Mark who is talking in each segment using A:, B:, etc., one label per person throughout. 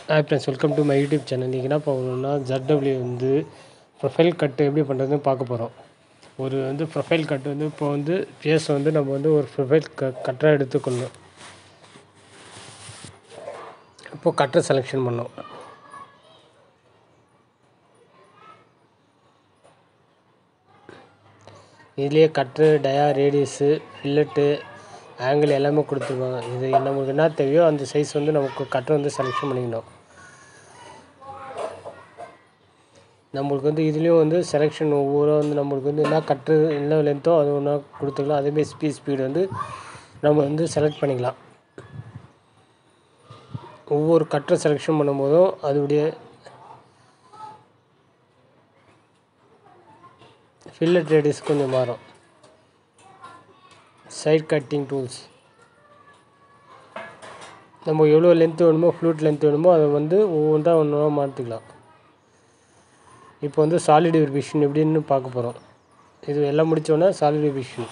A: hi friends welcome to my YouTube channel இன்றைக்கி என்ன பார்க்கணுன்னா ஜர்டபிள்யூ வந்து ப்ரொஃபைல் கட்டு எப்படி பண்ணுறதுன்னு பார்க்க போகிறோம் ஒரு வந்து ப்ரொஃபைல் கட்டு வந்து இப்போ வந்து ஃபேஸ் வந்து நம்ம வந்து ஒரு ப்ரொஃபைல் க கட்டராக எடுத்துக்கொள்ளணும் இப்போது கட்டர் செலெக்ஷன் பண்ணோம் இதுலேயே cutter dia radius fillet angle எல்லாமே கொடுத்துருவாங்க இது நம்மளுக்கு என்ன தேவையோ அந்த சைஸ் வந்து நமக்கு கட்டர் வந்து செலெக்ஷன் பண்ணிக்கணும் நம்மளுக்கு வந்து இதுலேயும் வந்து செலெக்ஷன் ஒவ்வொரு வந்து நம்மளுக்கு வந்து என்ன கட்ரு என்ன லென்த்தோ அது ஒன்றா கொடுத்துக்கலாம் அதேமாரி ஸ்பீ ஸ்பீடு வந்து நம்ம வந்து செலக்ட் பண்ணிக்கலாம் ஒவ்வொரு கட்டரை செலெக்ஷன் பண்ணும்போதும் அதோடைய ஃபில்லட் ரேடியஸ் கொஞ்சம் மாறும் சைட் கட்டிங் டூல்ஸ் நம்ம எவ்வளோ லென்த் வேணுமோ ஃப்ளூட் லென்த் வேணுமோ அதை வந்து ஒவ்வொன்றா ஒன்றா மாற்றிக்கலாம் இப்போ வந்து சாலிட் விஷன் எப்படின்னு பார்க்க போகிறோம் இது எல்லாம் முடித்தோன்னா சாலிட் விஷன்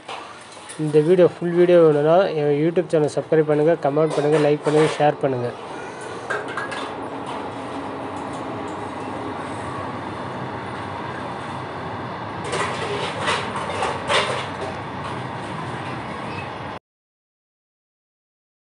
A: இந்த வீடியோ ஃபுல் வீடியோ வேணும்னா என் யூடியூப் சேனல் சப்ஸ்கிரைப் பண்ணுங்கள் கமெண்ட் பண்ணுங்கள் லைக் பண்ணுங்கள் ஷேர் பண்ணுங்கள்